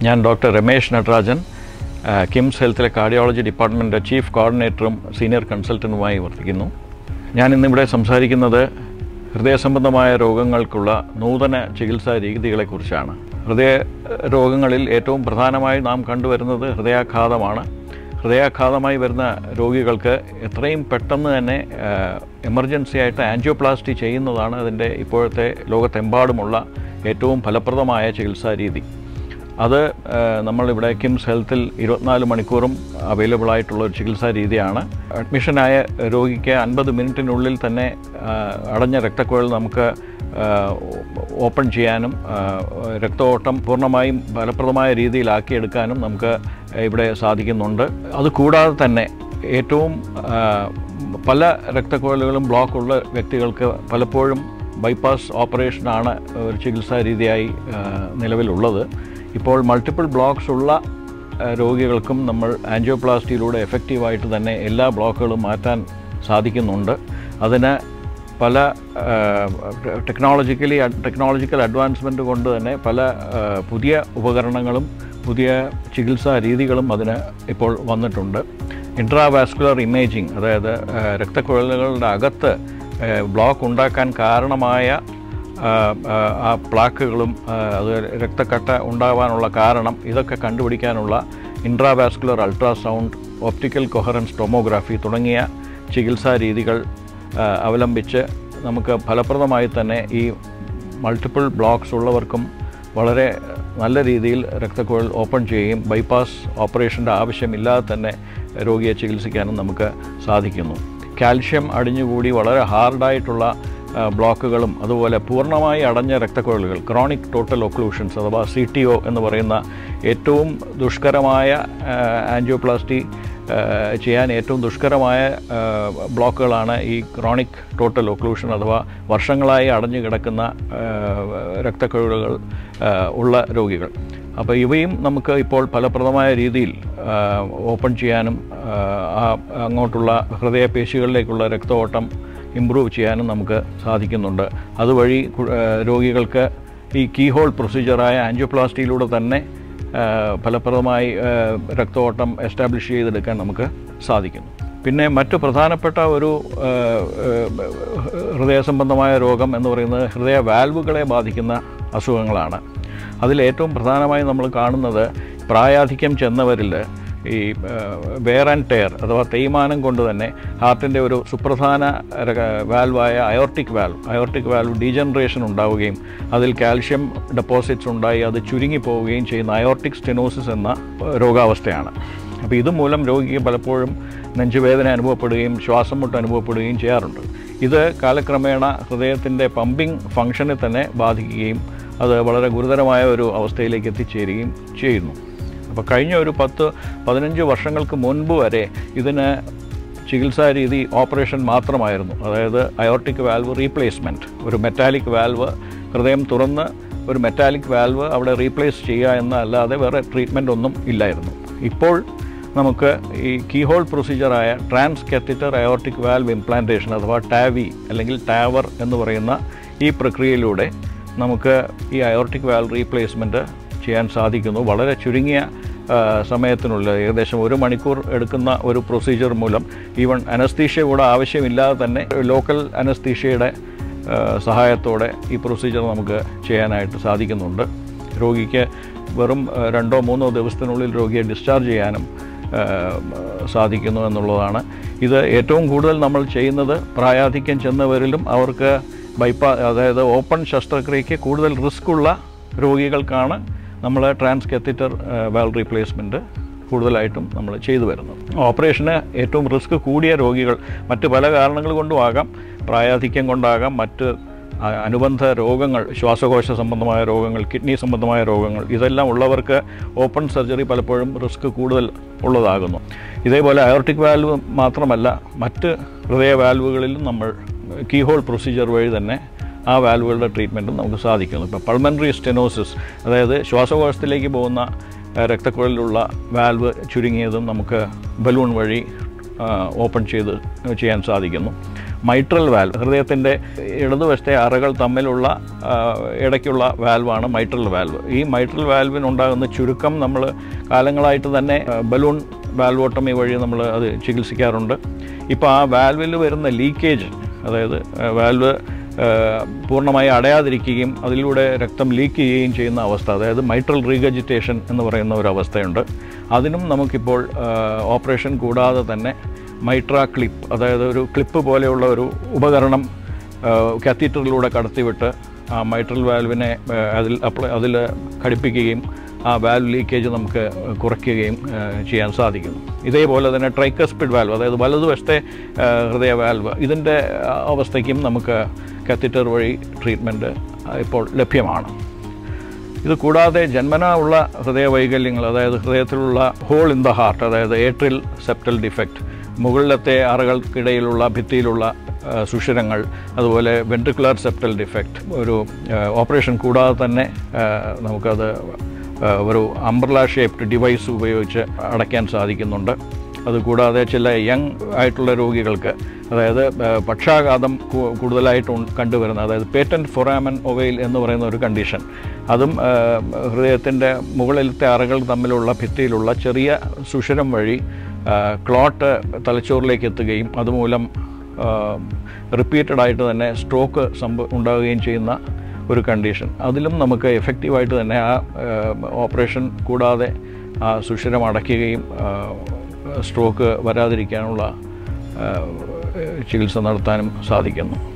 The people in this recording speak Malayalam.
ഞാൻ ഡോക്ടർ രമേശ് നടരാജൻ ആ, കിംസ് ഹെൽത്തിലെ കാർഡിയോളജി ഡിപ്പാർട്ട്മെൻറ്റ് ചീഫ് കോർഡിനേറ്ററും സീനിയർ കൺസൾട്ടൻറ്റുമായി വർത്തിക്കുന്നു ഞാൻ ഇന്നിവിടെ സംസാരിക്കുന്നത് ഹൃദയ സംബന്ധമായ രോഗങ്ങൾക്കുള്ള നൂതന ചികിത്സാ രീതികളെക്കുറിച്ചാണ് ഹൃദയ രോഗങ്ങളിൽ ഏറ്റവും പ്രധാനമായി നാം കണ്ടുവരുന്നത് ഹൃദയാഘാതമാണ് ഹൃദയാഘാതമായി വരുന്ന രോഗികൾക്ക് എത്രയും പെട്ടെന്ന് തന്നെ എമർജൻസി ആയിട്ട് ആൻജിയോപ്ലാസ്റ്റി ചെയ്യുന്നതാണ് അതിൻ്റെ ഇപ്പോഴത്തെ ലോകത്തെമ്പാടുമുള്ള ഏറ്റവും ഫലപ്രദമായ ചികിത്സാ രീതി അത് ആ, നമ്മളിവിടെ കിംസ് ഹെൽത്തിൽ ഇരുപത്തിനാല് മണിക്കൂറും അവൈലബിൾ ആയിട്ടുള്ള ഒരു ചികിത്സാ രീതിയാണ് അഡ്മിഷനായ രോഗിക്ക് അൻപത് മിനിറ്റിനുള്ളിൽ തന്നെ ആ, അടഞ്ഞ രക്തക്കുഴൽ നമുക്ക് ആ, ഓപ്പൺ ചെയ്യാനും ആ, രക്തഓട്ടം പൂർണ്ണമായും ഫലപ്രദമായ രീതിയിലാക്കിയെടുക്കാനും നമുക്ക് ഇവിടെ സാധിക്കുന്നുണ്ട് അതുകൂടാതെ തന്നെ ഏറ്റവും ആ, പല രക്തക്കുഴലുകളും ബ്ലോക്കുള്ള വ്യക്തികൾക്ക് പലപ്പോഴും ബൈപ്പാസ് ഓപ്പറേഷനാണ് ഒരു ചികിത്സാ രീതിയായി ആ, നിലവിലുള്ളത് ഇപ്പോൾ മൾട്ടിപ്പിൾ ബ്ലോക്ക്സ് ഉള്ള ആ, രോഗികൾക്കും നമ്മൾ ആൻജിയോപ്ലാസ്റ്റിയിലൂടെ എഫക്റ്റീവായിട്ട് തന്നെ എല്ലാ ബ്ലോക്കുകളും മാറ്റാൻ സാധിക്കുന്നുണ്ട് അതിന് പല ടെക്നോളജിക്കലി ടെക്നോളജിക്കൽ അഡ്വാൻസ്മെൻറ്റ് കൊണ്ട് തന്നെ പല ആ, പുതിയ ഉപകരണങ്ങളും പുതിയ ചികിത്സാ രീതികളും അതിന് ഇപ്പോൾ വന്നിട്ടുണ്ട് ഇൻട്രാവാസ്കുലർ ഇമേജിംഗ് അതായത് ആ, രക്തക്കുഴലുകളുടെ അകത്ത് ആ, ബ്ലോക്ക് ഉണ്ടാക്കാൻ കാരണമായ ആ, ആ, ആ പ്ലാക്കുകളും ആ, അത് രക്തക്കട്ട ഉണ്ടാവാനുള്ള കാരണം ഇതൊക്കെ കണ്ടുപിടിക്കാനുള്ള intravascular ultrasound optical coherence tomography തുടങ്ങിയ ചികിത്സാ രീതികൾ ആ, അവലംബിച്ച് നമുക്ക് ഫലപ്രദമായി തന്നെ ഈ മൾട്ടിപ്പിൾ ബ്ലോക്ക്സ് ഉള്ളവർക്കും വളരെ നല്ല രീതിയിൽ രക്തക്കുഴൽ ഓപ്പൺ ചെയ്യുകയും ബൈപ്പാസ് ഓപ്പറേഷൻ്റെ ആവശ്യമില്ലാതെ തന്നെ രോഗിയെ ചികിത്സിക്കാനും നമുക്ക് സാധിക്കുന്നു കാൽഷ്യം അടിഞ്ഞുകൂടി വളരെ ഹാർഡായിട്ടുള്ള ആ, ബ്ലോക്കുകളും അതുപോലെ പൂർണ്ണമായി അടഞ്ഞ രക്തക്കുഴലുകൾ ക്രോണിക് ടോട്ടൽ ഒക്ലൂഷൻസ് അഥവാ സി ടി ഒ എന്ന് പറയുന്ന ഏറ്റവും ദുഷ്കരമായ ആ, ആൻജിയോപ്ലാസ്റ്റി ആ, ചെയ്യാൻ ഏറ്റവും ദുഷ്കരമായ ആ, ബ്ലോക്കുകളാണ് ഈ ക്രോണിക് ടോട്ടൽ ഒക്ലൂഷൻ അഥവാ വർഷങ്ങളായി അടഞ്ഞു കിടക്കുന്ന ആ, രക്തക്കുഴലുകൾ ആ, ഉള്ള രോഗികൾ അപ്പോൾ ഇവയും നമുക്ക് ഇപ്പോൾ ഫലപ്രദമായ രീതിയിൽ ആ, ഓപ്പൺ ചെയ്യാനും ആ, ആ അങ്ങോട്ടുള്ള ഹൃദയപേശികളിലേക്കുള്ള രക്തഓട്ടം ഇമ്പ്രൂവ് ചെയ്യാനും നമുക്ക് സാധിക്കുന്നുണ്ട് അതുവഴി കു- ആ, രോഗികൾക്ക് ഈ കീഹോൾ പ്രൊസീജിയറായ ആൻജിയോപ്ലാസ്റ്റിയിലൂടെ തന്നെ ആ, ഫലപ്രദമായി ആ, രക്തഓട്ടം എസ്റ്റാബ്ലിഷ് ചെയ്തെടുക്കാൻ നമുക്ക് സാധിക്കുന്നു പിന്നെ മറ്റു പ്രധാനപ്പെട്ട ഒരു ആ, ആ, ഹൃദയ സംബന്ധമായ രോഗം എന്ന് പറയുന്നത് ഹൃദയ വാൽവുകളെ ബാധിക്കുന്ന അസുഖങ്ങളാണ് അതിൽ ഏറ്റവും പ്രധാനമായി നമ്മൾ കാണുന്നത് പ്രായാധിക്യം ചെന്നവരിൽ ഈ വേർ ആൻഡ് ടയർ അഥവാ തേയ്മാനം കൊണ്ട് തന്നെ ഹാർട്ടിൻ്റെ ഒരു സുപ്രധാന രക- വാൽവായ aortic valve aortic valve degeneration ഉണ്ടാവുകയും അതിൽ കാൽഷ്യം ഡെപ്പോസിറ്റ്സ് ഉണ്ടായി അത് ചുരുങ്ങി പോവുകയും ചെയ്യുന്ന അയോർട്ടിക് സ്റ്റെനോസിസ് എന്ന ഏഹ്, രോഗാവസ്ഥയാണ് അപ്പോൾ ഇതുമൂലം രോഗിക്ക് പലപ്പോഴും നെഞ്ചുവേദന അനുഭവപ്പെടുകയും ശ്വാസം മുട്ട് അനുഭവപ്പെടുകയും ചെയ്യാറുണ്ട് ഇത് കാലക്രമേണ ഹൃദയത്തിൻ്റെ പമ്പിംഗ് ഫംഗ്ഷനെ തന്നെ ബാധിക്കുകയും അത് വളരെ ഗുരുതരമായ ഒരു അവസ്ഥയിലേക്ക് എത്തിച്ചേരുകയും ചെയ്യുന്നു അപ്പോൾ കഴിഞ്ഞ ഒരു പത്ത് പതിനഞ്ച് വർഷങ്ങൾക്ക് മുൻപ് വരെ ഇതിന് ചികിത്സാ രീതി ഓപ്പറേഷൻ മാത്രമായിരുന്നു അതായത് അയോർട്ടിക് വാൽവ് റീപ്ലേസ്മെൻറ്റ് ഒരു മെറ്റാലിക് വാൽവ് ഹൃദയം തുറന്ന് ഒരു മെറ്റാലിക് വാൽവ് അവിടെ റീപ്ലേസ് ചെയ്യുക എന്നല്ലാതെ വേറെ ട്രീറ്റ്മെൻ്റ് ഒന്നും ഇല്ലായിരുന്നു ഇപ്പോൾ നമുക്ക് ഈ കീഹോൾ പ്രൊസീജിയറായ transcatheter aortic valve implantation അഥവാ ടാവി അല്ലെങ്കിൽ ടാവർ എന്ന് പറയുന്ന ഈ പ്രക്രിയയിലൂടെ നമുക്ക് ഈ അയോർട്ടിക് വാൽവ് റീപ്ലേസ്മെൻറ്റ് ചെയ്യാൻ സാധിക്കുന്നു വളരെ ചുരുങ്ങിയ ആ, സമയത്തിനുള്ളിൽ ഏകദേശം ഒരു മണിക്കൂർ എടുക്കുന്ന ഒരു പ്രൊസീജിയർ മൂലം ഈവൻ അനസ്തീഷ്യ കൂടെ ആവശ്യമില്ലാതെ തന്നെ ലോക്കൽ അനസ്തീഷ്യയുടെ ആ, സഹായത്തോടെ ഈ പ്രൊസീജിയർ നമുക്ക് ചെയ്യാനായിട്ട് സാധിക്കുന്നുണ്ട് രോഗിക്ക് വെറും ആ, രണ്ടോ മൂന്നോ ദിവസത്തിനുള്ളിൽ രോഗിയെ ഡിസ്ചാർജ് ചെയ്യാനും ആ, സാധിക്കുന്നു എന്നുള്ളതാണ് ഇത് ഏറ്റവും കൂടുതൽ നമ്മൾ ചെയ്യുന്നത് പ്രായാധിക്യം ചെന്നവരിലും അവർക്ക് ബൈപ്പാ അതായത് ഓപ്പൺ ശസ്ത്രക്രിയയ്ക്ക് കൂടുതൽ റിസ്ക് ഉള്ള രോഗികൾക്കാണ് നമ്മൾ ട്രാൻസ് കത്തീറ്റർ വാൽ റീപ്ലേസ്മെൻറ്റ് കൂടുതലായിട്ടും നമ്മൾ ചെയ്തു വരുന്നത് ഓപ്പറേഷന് ഏറ്റവും റിസ്ക് കൂടിയ രോഗികൾ മറ്റ് പല കാരണങ്ങൾ കൊണ്ടും ആകാം പ്രായാധിക്യം കൊണ്ടാകാം മറ്റ് അ- അനുബന്ധ രോഗങ്ങൾ ശ്വാസകോശ സംബന്ധമായ രോഗങ്ങൾ കിഡ്നി സംബന്ധമായ രോഗങ്ങൾ ഇതെല്ലാം ഉള്ളവർക്ക് ഓപ്പൺ സർജറി പലപ്പോഴും റിസ്ക് കൂടുതൽ ഉള്ളതാകുന്നു ഇതേപോലെ അയോർട്ടിക് വാൽവ് മാത്രമല്ല മറ്റ് ഹൃദയ വാൽവുകളിലും നമ്മൾ കീഹോൾ പ്രൊസീജിയർ വഴി തന്നെ ആ വാൽവുകളുടെ ട്രീറ്റ്മെൻറ്റും നമുക്ക് സാധിക്കുന്നു ഇപ്പോൾ പൾമനറി സ്റ്റെനോസിസ് അതായത് ശ്വാസകോശത്തിലേക്ക് പോകുന്ന ആ, രക്തക്കുഴലിലുള്ള വാൽവ് ചുരുങ്ങിയതും നമുക്ക് ബലൂൺ വഴി ആ, ഓപ്പൺ ചെയ്ത് ചെയ്യാൻ സാധിക്കുന്നു മൈട്രൽ വാൽവ് ഹൃദയത്തിൻ്റെ ഇടതുവശത്തെ അറകൾ തമ്മിലുള്ള ആ, ഇടയ്ക്കുള്ള വാൽവാണ് മൈട്രൽ വാൽവ് ഈ മൈട്രൽ വാൽവിനുണ്ടാകുന്ന ചുരുക്കം നമ്മൾ കാലങ്ങളായിട്ട് തന്നെ ആ, ബലൂൺ വാൽവോട്ടമി വഴി നമ്മൾ അത് ചികിത്സിക്കാറുണ്ട് ഇപ്പോൾ ആ വാൽവിൽ വരുന്ന ലീക്കേജ് അതായത് ആ, വാൽവ് ആ, പൂർണ്ണമായി അടയാതിരിക്കുകയും അതിലൂടെ രക്തം ലീക്ക് ചെയ്യുകയും ചെയ്യുന്ന അവസ്ഥ അതായത് മൈട്രൽ റീഗജിറ്റേഷൻ എന്ന് പറയുന്ന ഒരു അവസ്ഥയുണ്ട് അതിനും നമുക്കിപ്പോൾ ആ, ഓപ്പറേഷൻ കൂടാതെ തന്നെ മൈട്ര ക്ലിപ്പ് അതായത് ഒരു ക്ലിപ്പ് പോലെയുള്ള ഒരു ഉപകരണം കാത്തീറ്ററിലൂടെ കടത്തിവിട്ട് ആ മൈട്രൽ വാൽവിനെ ആ, അതിൽ അപ്ലൈ അതിൽ ഘടിപ്പിക്കുകയും ആ വാൽവ് ലീക്കേജ് നമുക്ക് കുറയ്ക്കുകയും ആ, ചെയ്യാൻ സാധിക്കും ഇതേപോലെ തന്നെ ട്രൈക്കസ്പിഡ് വാൽവ് അതായത് വലതുവശത്തെ ആ, ഹൃദയ വാൽവ് ഇതിൻ്റെ ആ, അവസ്ഥയ്ക്കും നമുക്ക് കാത്തീറ്റർ വഴി ട്രീറ്റ്മെൻറ്റ് ഇപ്പോൾ ലഭ്യമാണ് ഇത് കൂടാതെ ജന്മനാ ഉള്ള ഹൃദയ വൈകല്യങ്ങൾ അതായത് ഹൃദയത്തിലുള്ള ഹോൾ ഇൻ ദ ഹാർട്ട് അതായത് ഏട്രിൽ സെപ്റ്റൽ ഡിഫക്റ്റ് മുകളിലത്തെ അറകൾക്കിടയിലുള്ള ഭിത്തിയിലുള്ള ആ, സുഷിരങ്ങൾ അതുപോലെ വെൻട്രിക്കുലർ സെപ്റ്റൽ ഡിഫക്റ്റ് ഒരു ആ, ഓപ്പറേഷൻ കൂടാതെ തന്നെ ആ, നമുക്കത് ആ, ഒരു അംബ്രല ഷേപ്ഡ് ഡിവൈസ് ഉപയോഗിച്ച് അടയ്ക്കാൻ സാധിക്കുന്നുണ്ട് അതുകൂടാതെ ചില യങ് ആയിട്ടുള്ള രോഗികൾക്ക് അതായത് ആ, പക്ഷാഘാതം കൂ- കൂടുതലായിട്ട് ഉൺ- കണ്ടുവരുന്ന അതായത് പേറ്റൻറ്റ് ഫൊറാമൻ ഒവൈൽ എന്ന് പറയുന്ന ഒരു കണ്ടീഷൻ അതും ആ, ഹൃദയത്തിൻ്റെ മുകളിലത്തെ അറകൾ തമ്മിലുള്ള ഭിത്തിയിലുള്ള ചെറിയ സുഷിരം വഴി ആ, ക്ലോട്ട് തലച്ചോറിലേക്ക് എത്തുകയും അതുമൂലം റിപ്പീറ്റഡ് ആയിട്ട് തന്നെ സ്ട്രോക്ക് സംഭവ ഉണ്ടാവുകയും ചെയ്യുന്ന ഒരു കണ്ടീഷൻ അതിലും നമുക്ക് എഫക്റ്റീവായിട്ട് തന്നെ ആ ഓപ്പറേഷൻ കൂടാതെ ആ സുഷിരം അടയ്ക്കുകയും ആ, സ്ട്രോക്ക് വരാതിരിക്കാനുള്ള ആ, ചികിത്സ നടത്താനും സാധിക്കുന്നു